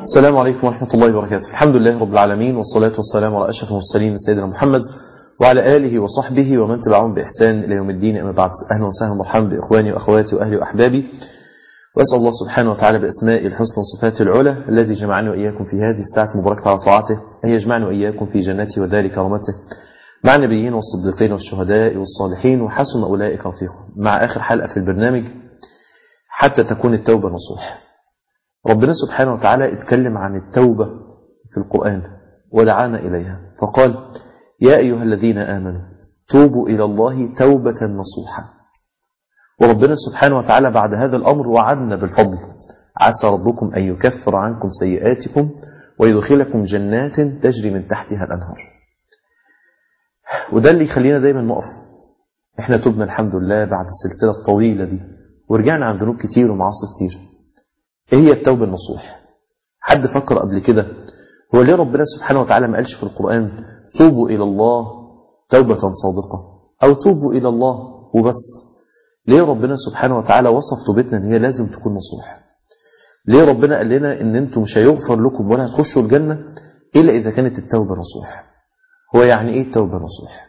السلام عليكم ورحمة الله وبركاته الحمد لله رب العالمين والصلاة والسلام على أشرف المرسلين سيدنا محمد وعلى آله وصحبه ومن تبعهم بإحسان إلى يوم الدين أما بعد أهلا وسهلا ومرحبا بإخواني وأخواتي وأهلي وأحبابي وأسأل الله سبحانه وتعالى بأسماء الحسنى وصفاته العلى الذي جمعني وإياكم في هذه الساعة المباركة على طاعته أن يجمعني وإياكم في جنته ودار كرامته مع النبيين والصديقين والشهداء والصالحين وحسن أولئك رفيقا مع آخر حلقة في البرنامج حتى تكون التوبة نصوح ربنا سبحانه وتعالى اتكلم عن التوبة في القرآن ودعانا إليها فقال يا أيها الذين آمنوا توبوا إلى الله توبة نصوحا وربنا سبحانه وتعالى بعد هذا الأمر وعدنا بالفضل عسى ربكم أن يكفر عنكم سيئاتكم ويدخلكم جنات تجري من تحتها الأنهار وده اللي يخلينا دايما نقف احنا تبنا الحمد لله بعد السلسلة الطويلة دي ورجعنا عن ذنوب كتير ومعاصي كتير ايه هي التوبة النصوح حد فكر قبل كده هو ليه ربنا سبحانه وتعالى ما قالش في القرآن توبوا إلى الله توبة صادقة أو توبوا إلى الله وبس ليه ربنا سبحانه وتعالى وصف توبتنا ان هي لازم تكون نصوح ليه ربنا قال لنا ان انتم مش هيغفر لكم ولا هتخشوا الجنة إلا إذا كانت التوبة نصوح هو يعني ايه التوبة نصوح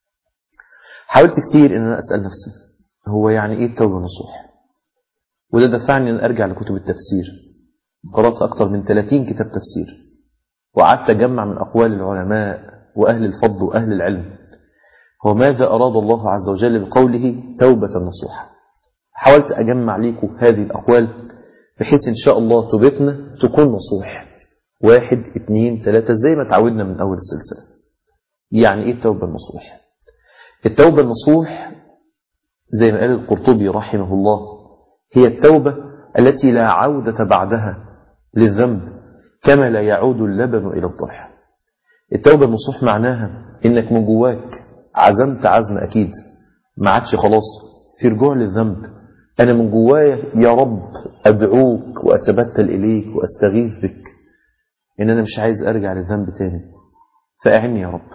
حاولت كتير ان انا اسأل نفسي هو يعني ايه التوبة نصوح وده دفعني ان ارجع لكتب التفسير قرأت اكتر من 30 كتاب تفسير وقعدت اجمع من اقوال العلماء واهل الفضل واهل العلم هو ماذا اراد الله عز وجل بقوله توبة نصوحة حاولت اجمع لكم هذه الاقوال بحيث ان شاء الله توبتنا تكون نصوح واحد اتنين تلاتة زي ما تعودنا من اول السلسلة يعني ايه التوبة النصوح التوبة النصوح زي ما قال القرطبي رحمه الله هي التوبة التي لا عودة بعدها للذنب كما لا يعود اللبن إلى الضرح التوبة النصوح معناها إنك من جواك عزمت عزم أكيد ما عادش خلاص في رجوع للذنب أنا من جوايا يا رب أدعوك وأتبتل إليك وأستغيث بك إن أنا مش عايز أرجع للذنب تاني فأعني يا رب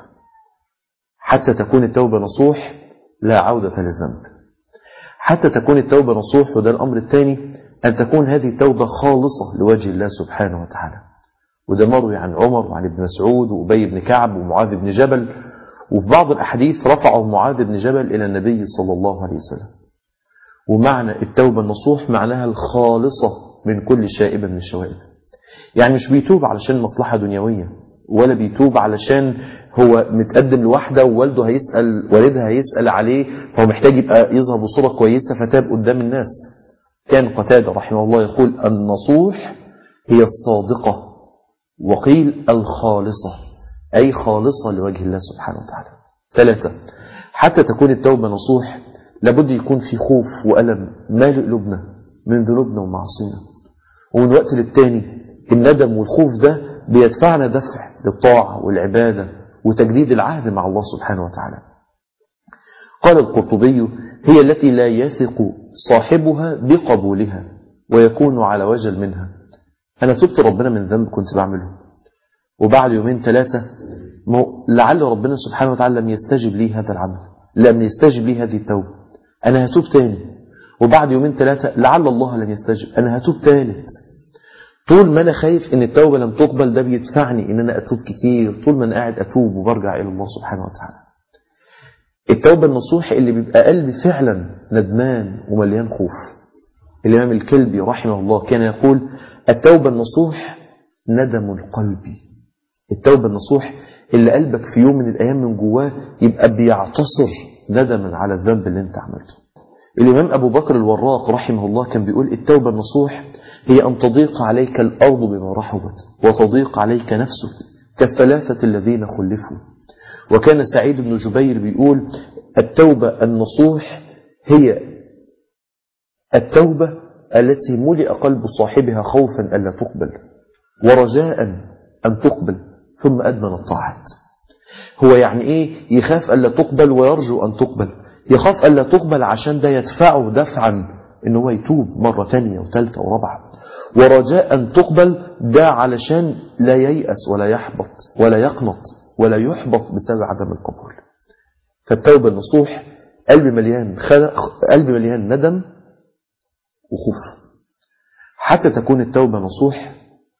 حتى تكون التوبة نصوح لا عودة للذنب حتى تكون التوبة نصوح وده الأمر الثاني أن تكون هذه التوبة خالصة لوجه الله سبحانه وتعالى وده مروي عن عمر وعن ابن مسعود وأبي بن كعب ومعاذ بن جبل وفي بعض الأحاديث رفعه معاذ بن جبل إلى النبي صلى الله عليه وسلم ومعنى التوبة النصوح معناها الخالصة من كل شائبة من الشوائب يعني مش بيتوب علشان مصلحة دنيوية ولا بيتوب علشان هو متقدم لواحدة ووالده هيسأل والدها هيسأل عليه فهو محتاج يبقى يظهر بصورة كويسة فتاب قدام الناس كان قتادة رحمه الله يقول النصوح هي الصادقة وقيل الخالصة أي خالصة لوجه الله سبحانه وتعالى ثلاثة حتى تكون التوبة نصوح لابد يكون في خوف وألم مالئ قلوبنا من ذنوبنا ومعصينا ومن وقت للتاني الندم والخوف ده بيدفعنا دفع للطاعة والعبادة وتجديد العهد مع الله سبحانه وتعالى قال القرطبي هي التي لا يثق صاحبها بقبولها ويكون على وجل منها أنا تبت ربنا من ذنب كنت بعمله وبعد يومين ثلاثة لعل ربنا سبحانه وتعالى لم يستجب لي هذا العمل لم يستجب لي هذه التوبة أنا هتوب تاني وبعد يومين ثلاثة لعل الله لم يستجب أنا هتوب ثالث طول ما أنا خايف إن التوبة لم تقبل ده بيدفعني إن أنا أتوب كتير طول ما أنا قاعد أتوب وبرجع إلى الله سبحانه وتعالى التوبة النصوح اللي بيبقى قلبي فعلا ندمان ومليان خوف الإمام الكلبي رحمه الله كان يقول التوبة النصوح ندم القلب التوبة النصوح اللي قلبك في يوم من الأيام من جواه يبقى بيعتصر ندما على الذنب اللي انت عملته الإمام أبو بكر الوراق رحمه الله كان بيقول التوبة النصوح هي أن تضيق عليك الأرض بما رحبت وتضيق عليك نفسك كالثلاثة الذين خلفوا وكان سعيد بن جبير بيقول التوبة النصوح هي التوبة التي ملئ قلب صاحبها خوفا ألا تقبل ورجاء أن تقبل ثم أدمن الطاعات هو يعني إيه يخاف ألا تقبل ويرجو أن تقبل يخاف ألا تقبل عشان ده يدفعه دفعا إن هو يتوب مرة تانية وثالثة ورابعة ورجاء أن تقبل ده علشان لا ييأس ولا يحبط ولا يقنط ولا يحبط بسبب عدم القبول فالتوبة النصوح قلب مليان قلب مليان ندم وخوف حتى تكون التوبة نصوح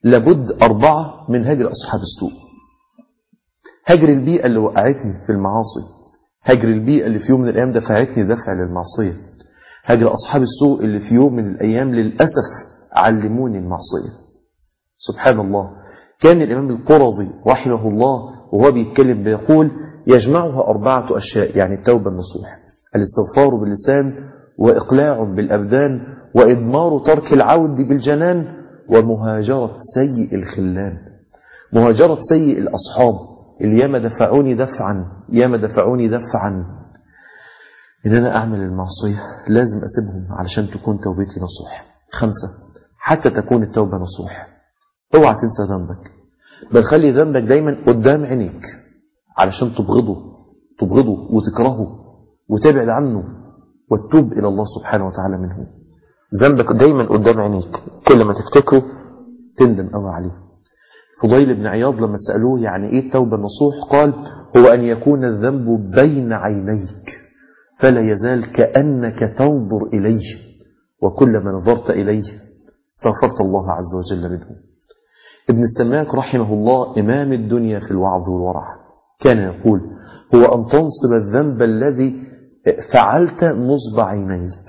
لابد أربعة من هجر أصحاب السوء هجر البيئة اللي وقعتني في المعاصي هجر البيئة اللي في يوم من الأيام دفعتني دفع للمعصية هجر أصحاب السوء اللي في يوم من الأيام للأسف علموني المعصية سبحان الله كان الإمام القرظي رحمه الله وهو بيتكلم بيقول يجمعها أربعة أشياء يعني التوبة النصوح الاستغفار باللسان وإقلاع بالأبدان وإدمار ترك العود بالجنان ومهاجرة سيء الخلان مهاجرة سيء الأصحاب اللي ياما دفعوني دفعا ياما دفعوني دفعا إن أنا أعمل المعصية لازم أسيبهم علشان تكون توبتي نصوح خمسة حتى تكون التوبة نصوح اوعى تنسى ذنبك بل خلي ذنبك دايما قدام عينيك علشان تبغضه تبغضه وتكرهه وتبعد عنه وتتوب إلى الله سبحانه وتعالى منه ذنبك دايما قدام عينيك كل ما تفتكره تندم قوي عليه فضيل بن عياض لما سألوه يعني ايه التوبة النصوح قال هو أن يكون الذنب بين عينيك فلا يزال كأنك تنظر إليه وكلما نظرت إليه استغفرت الله عز وجل منه ابن السماك رحمه الله إمام الدنيا في الوعظ والورع كان يقول هو أن تنصب الذنب الذي فعلت نصب عينيك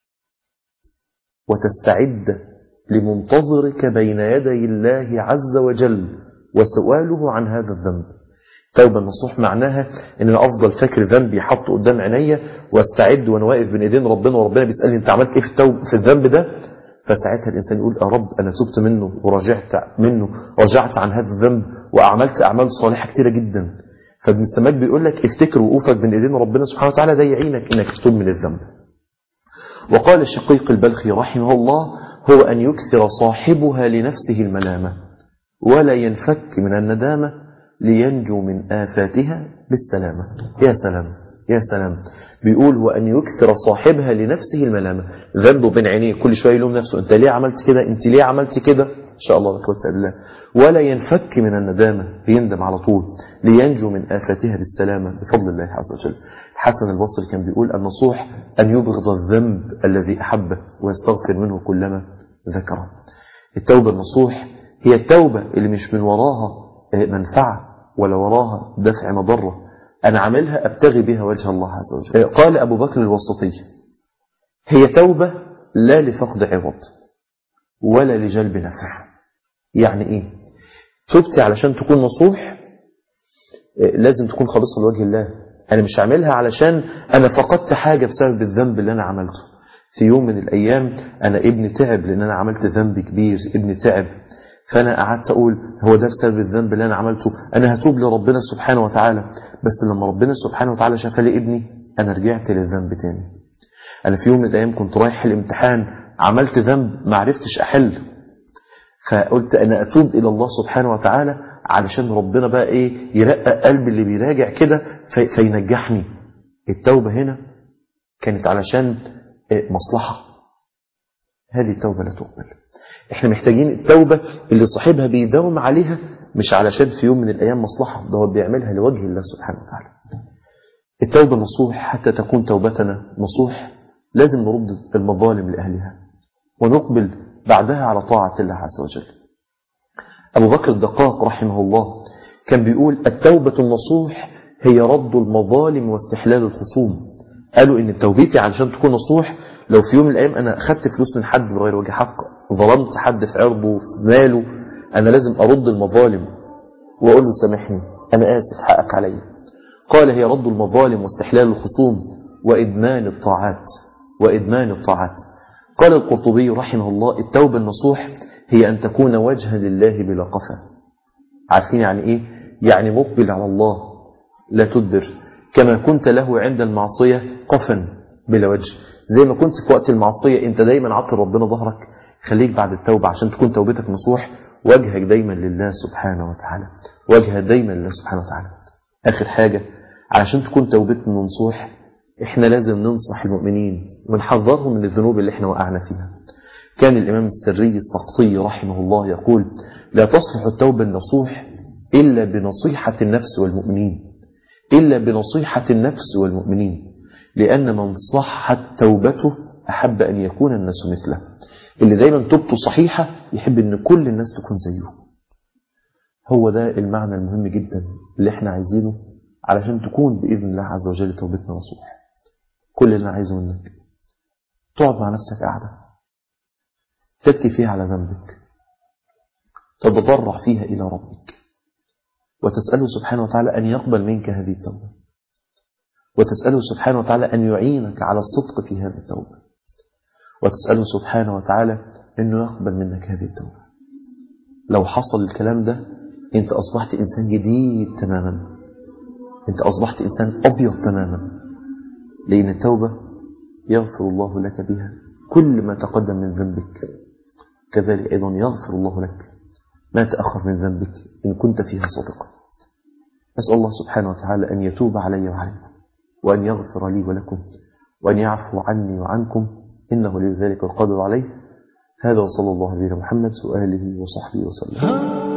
وتستعد لمنتظرك بين يدي الله عز وجل وسؤاله عن هذا الذنب توبة النصوح معناها ان انا افضل فاكر ذنبي حطه قدام عينيا واستعد وانا واقف بين ايدين ربنا وربنا بيسالني انت عملت ايه في التوب في الذنب ده فساعتها الانسان يقول يا رب انا تبت منه ورجعت منه رجعت عن هذا الذنب واعملت اعمال صالحه كتيره جدا فابن السماك بيقول لك افتكر وقوفك بين ايدين ربنا سبحانه وتعالى ده يعينك انك تتوب من الذنب وقال الشقيق البلخي رحمه الله هو أن يكثر صاحبها لنفسه الملامة ولا ينفك من الندامة لينجو من آفاتها بالسلامة يا سلام يا سلام بيقول وأن يكثر صاحبها لنفسه الملامة ذنبه بين عينيه كل شوية يلوم نفسه أنت ليه عملت كده أنت ليه عملت كده إن شاء الله بك وتسأل الله ولا ينفك من الندامة بيندم على طول لينجو من آفاتها بالسلامة بفضل الله عز وجل حسن البصري كان بيقول النصوح أن يبغض الذنب الذي أحبه ويستغفر منه كلما ذكره التوبة النصوح هي التوبة اللي مش من وراها منفعة ولا وراها دفع مضرة أنا عاملها أبتغي بها وجه الله عز وجل قال أبو بكر الوسطي هي توبة لا لفقد عوض ولا لجلب نفع يعني إيه توبتي علشان تكون نصوح لازم تكون خالصة لوجه الله أنا مش عاملها علشان أنا فقدت حاجة بسبب الذنب اللي أنا عملته في يوم من الأيام أنا ابني تعب لأن أنا عملت ذنب كبير ابني تعب فأنا قعدت أقول هو ده بسبب الذنب اللي أنا عملته أنا هتوب لربنا سبحانه وتعالى بس لما ربنا سبحانه وتعالى شاف لي ابني أنا رجعت للذنب تاني أنا في يوم من الأيام كنت رايح الامتحان عملت ذنب ما عرفتش أحل فقلت أنا أتوب إلى الله سبحانه وتعالى علشان ربنا بقى إيه يرقق قلب اللي بيراجع كده في فينجحني التوبة هنا كانت علشان مصلحة هذه التوبة لا تقبل احنا محتاجين التوبة اللي صاحبها بيداوم عليها مش علشان في يوم من الأيام مصلحة ده هو بيعملها لوجه الله سبحانه وتعالى التوبة نصوح حتى تكون توبتنا نصوح لازم نرد المظالم لأهلها ونقبل بعدها على طاعة الله عز وجل أبو بكر الدقاق رحمه الله كان بيقول التوبة النصوح هي رد المظالم واستحلال الخصوم قالوا ان توبتي علشان تكون نصوح لو في يوم من الايام انا اخدت فلوس من حد بغير وجه حق ظلمت حد في عرضه في ماله انا لازم ارد المظالم واقول له سامحني انا اسف حقك عليا قال هي رد المظالم واستحلال الخصوم وادمان الطاعات وادمان الطاعات قال القرطبي رحمه الله التوبه النصوح هي ان تكون وجها لله بلا قفا عارفين يعني ايه يعني مقبل على الله لا تدبر كما كنت له عند المعصية قفا بلا وجه زي ما كنت في وقت المعصية انت دايما عطل ربنا ظهرك خليك بعد التوبة عشان تكون توبتك نصوح وجهك دايما لله سبحانه وتعالى وجهك دايما لله سبحانه وتعالى آخر حاجة علشان تكون توبتنا نصوح احنا لازم ننصح المؤمنين ونحذرهم من الذنوب اللي احنا وقعنا فيها كان الإمام السري السقطي رحمه الله يقول لا تصلح التوبة النصوح إلا بنصيحة النفس والمؤمنين إلا بنصيحة النفس والمؤمنين لأن من صحت توبته أحب أن يكون الناس مثله اللي دايما توبته صحيحة يحب أن كل الناس تكون زيه هو ده المعنى المهم جدا اللي احنا عايزينه علشان تكون بإذن الله عز وجل توبتنا نصوح كل اللي أنا عايزه منك تقعد مع نفسك قاعدة تبكي فيها على ذنبك تتضرع فيها إلى ربك وتسأله سبحانه وتعالى أن يقبل منك هذه التوبة وتسأله سبحانه وتعالى أن يعينك على الصدق في هذه التوبة وتسأله سبحانه وتعالى أنه يقبل منك هذه التوبة لو حصل الكلام ده أنت أصبحت إنسان جديد تماما أنت أصبحت إنسان أبيض تماما لأن التوبة يغفر الله لك بها كل ما تقدم من ذنبك كذلك أيضا يغفر الله لك ما تأخر من ذنبك إن كنت فيها صادقا أسأل الله سبحانه وتعالى أن يتوب علي وعليكم وأن يغفر لي ولكم وأن يعفو عني وعنكم إنه لذلك القادر عليه هذا وصلى الله عليه محمد وآله وصحبه وسلم